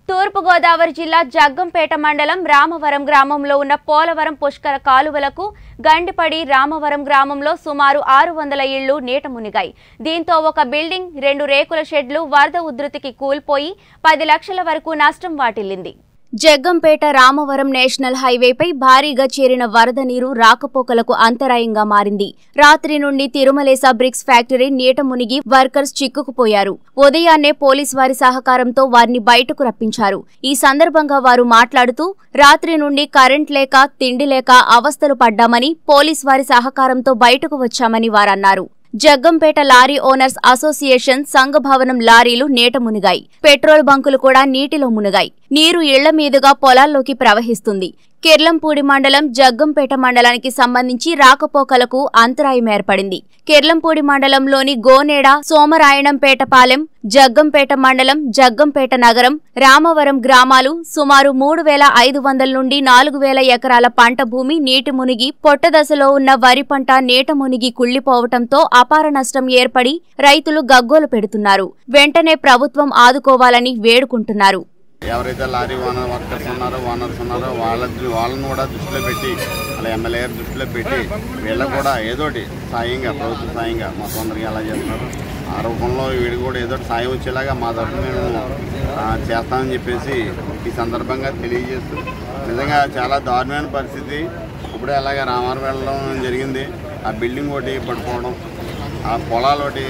తూర్పుగోదావరి జిల్లా జగ్గంపేట మండలం రామవరం గ్రామంలో ఉన్న పోలవరం పుష్కర కాలువలకు గండిపడి రామవరం గ్రామంలో సుమారు ఆరు వందల ఇళ్లు నీట మునిగాయి దీంతో ఒక బిల్డింగ్ రెండు రేకుల షెడ్లు వరద ఉధృతికి కూల్పోయి పది లక్షల వరకు నష్టం వాటిల్లింది జగ్గంపేట రామవరం నేషనల్ హైవేపై భారీగా చేరిన వరద నీరు రాకపోకలకు అంతరాయంగా మారింది రాత్రి నుండి తిరుమలేస బ్రిక్స్ ఫ్యాక్టరీ నీట మునిగి వర్కర్స్ చిక్కుకుపోయారు ఉదయాన్నే పోలీస్ వారి సహకారంతో వారిని బయటకు రప్పించారు ఈ సందర్భంగా వారు మాట్లాడుతూ రాత్రి నుండి కరెంట్ లేక తిండి లేక అవస్థలు పడ్డామని పోలీస్ వారి సహకారంతో బయటకు వచ్చామని వారన్నారు జగ్గంపేట లారీ ఓనర్స్ అసోసియేషన్ సంఘ భవనం లారీలు నీట మునిగాయి పెట్రోల్ బంకులు కూడా నీటిలో మునిగాయి నీరు ఇళ్ల మీదుగా పొలాల్లోకి ప్రవహిస్తుంది కిర్లంపూడి మండలం జగ్గంపేట మండలానికి సంబంధించి రాకపోకలకు అంతరాయం ఏర్పడింది కిర్లంపూడి మండలంలోని గోనేడ సోమరాయణంపేటపాలెం జగ్గంపేట మండలం జగ్గంపేట నగరం రామవరం గ్రామాలు సుమారు మూడు వేల ఐదు వందల నుండి నాలుగు వేల ఎకరాల పంట భూమి నీటి మునిగి పొట్టదశలో ఉన్న వరి పంట నీట మునిగి కుళ్లిపోవటంతో అపార నష్టం ఏర్పడి రైతులు గగ్గోలు పెడుతున్నారు వెంటనే ప్రభుత్వం ఆదుకోవాలని వేడుకుంటున్నారు ఎవరైతే లారీ ఓనర్ వర్కర్స్ ఉన్నారో ఓనర్స్ ఉన్నారో వాళ్ళ వాళ్ళని కూడా దృష్టిలో పెట్టి అలా ఎమ్మెల్యే గారి దృష్టిలో పెట్టి వీళ్ళకు కూడా ఏదోటి సాయంగా ప్రభుత్వ సాయంగా మొత్తం అందరికీ ఎలా చేస్తున్నారు ఆ రూపంలో వీడికి కూడా ఏదో సాయం వచ్చేలాగా మా తరఫున మేము ఆ, చేస్తామని చెప్పేసి ఈ సందర్భంగా తెలియజేస్తూ నిజంగా చాలా దారుణమైన పరిస్థితి ఇప్పుడే అలాగే రామారం వెళ్ళడం జరిగింది ఆ బిల్డింగ్ ఒకటి పడిపోవడం ఆ పొలాలు ఒకటి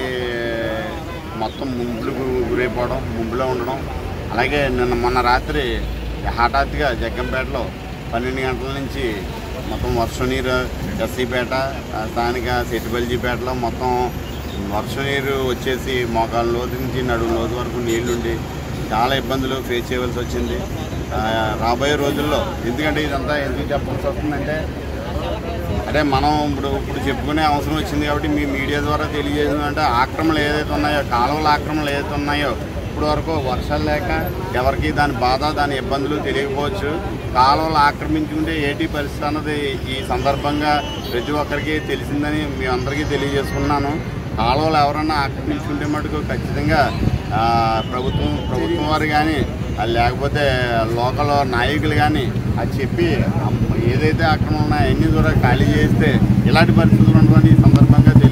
మొత్తం ముంపులకు గురైపోవడం ముంపులో ఉండడం అలాగే నిన్న మొన్న రాత్రి హఠాత్తుగా జగ్గంపేటలో పన్నెండు గంటల నుంచి మొత్తం వర్షం నీరు ఎస్సీపేట ఆ స్థానిక సెట్టిబల్జీపేటలో మొత్తం వర్షం నీరు వచ్చేసి మోకాళ్ళ లోతు నుంచి నడుము లోతు వరకు నీళ్లుండి చాలా ఇబ్బందులు ఫేస్ చేయవలసి వచ్చింది ఆ, రాబోయే రోజుల్లో ఎందుకంటే ఇదంతా ఎందుకు చెప్పాల్సి వస్తుందంటే అంటే మనం ఇప్పుడు ఇప్పుడు చెప్పుకునే అవసరం వచ్చింది కాబట్టి మీ మీడియా ద్వారా తెలియజేసిందంటే ఆక్రమణలు ఏదైతే ఉన్నాయో కాలువల ఆక్రమణలు ఏదైతే ఉన్నాయో ఇప్పుడు వరకు వర్షాలు లేక ఎవరికి దాని బాధ దాని ఇబ్బందులు తెలియకపోవచ్చు కాలువలు ఆక్రమించుకుంటే ఏంటి పరిస్థితి అన్నది ఈ సందర్భంగా ప్రతి ఒక్కరికి తెలిసిందని మీ అందరికీ తెలియజేసుకున్నాను కాలువలు ఎవరన్నా ఆక్రమించుకుంటే మటుకు ఖచ్చితంగా ఆ, ప్రభుత్వం ప్రభుత్వం వారు కానీ లేకపోతే లోకల్ నాయకులు కానీ అది చెప్పి అమ్- ఏదైతే ఆక్రమణ ఉన్నాయో అన్ని కూడా ఖాళీ చేస్తే ఇలాంటి పరిస్థితులు ఉన్నటువంటి ఈ సందర్భంగా